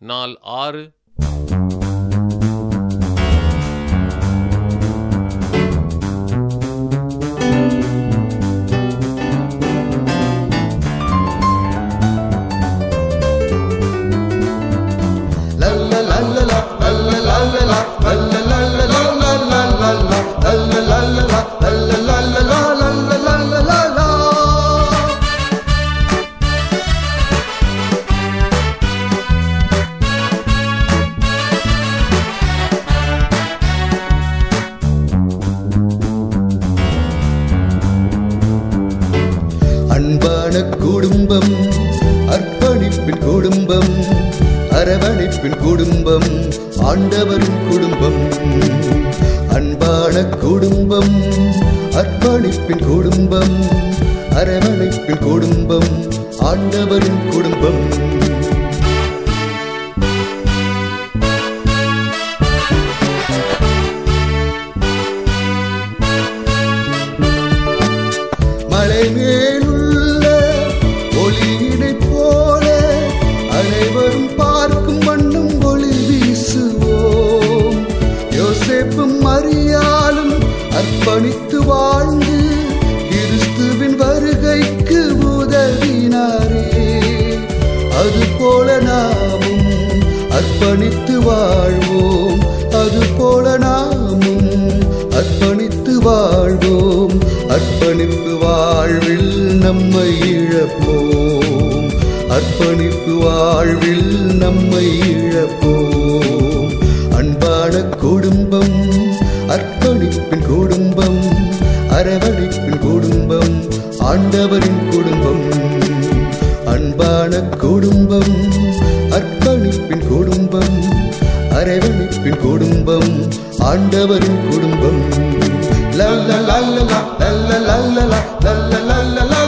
நாள் ஆறு அன்பான குடும்பம் அர்ப்பணிப்பின் குடும்பம் அரவணைப்பின் குடும்பம் ஆண்டவரின் குடும்பம் அன்பான குடும்பம் அர்ப்பணிப்பின் குடும்பம் அரவணைப்பின் குடும்பம் ஆண்டவரின் குடும்பம் மலை மேலுள்ள ஒளியினை போல அனைவரும் பார்க்கும் வண்ணம் ஒளி வீசுவோம் யோசேப்பும் மரியாலும் அர்ப்பணித்து வாழ்ந்து கிறிஸ்துவின் வருகைக்கு உதவினாரே அதுபோல நாமும் அர்ப்பணித்து வாழ்வோம் அதுபோல நாமும் அர்ப்பணித்து வாழ்வோம் அர்ப்பணிப்பு வாழ்வில் நம்மை இழப்போம் அர்ப்பணிப்பு வாழ்வில் நம்மை இழப்போம் அன்பான குடும்பம் அர்ப்பணிப்பின் குடும்பம் அரவணைப்பின் குடும்பம் ஆண்டவரின் குடும்பம் அன்பான குடும்பம் அர்ப்பணிப்பின் குடும்பம் அரவணைப்பின் குடும்பம் ஆண்டவரின் குடும்பம் லல்ல லல்ல லல்ல லல்ல லல்ல லல்ல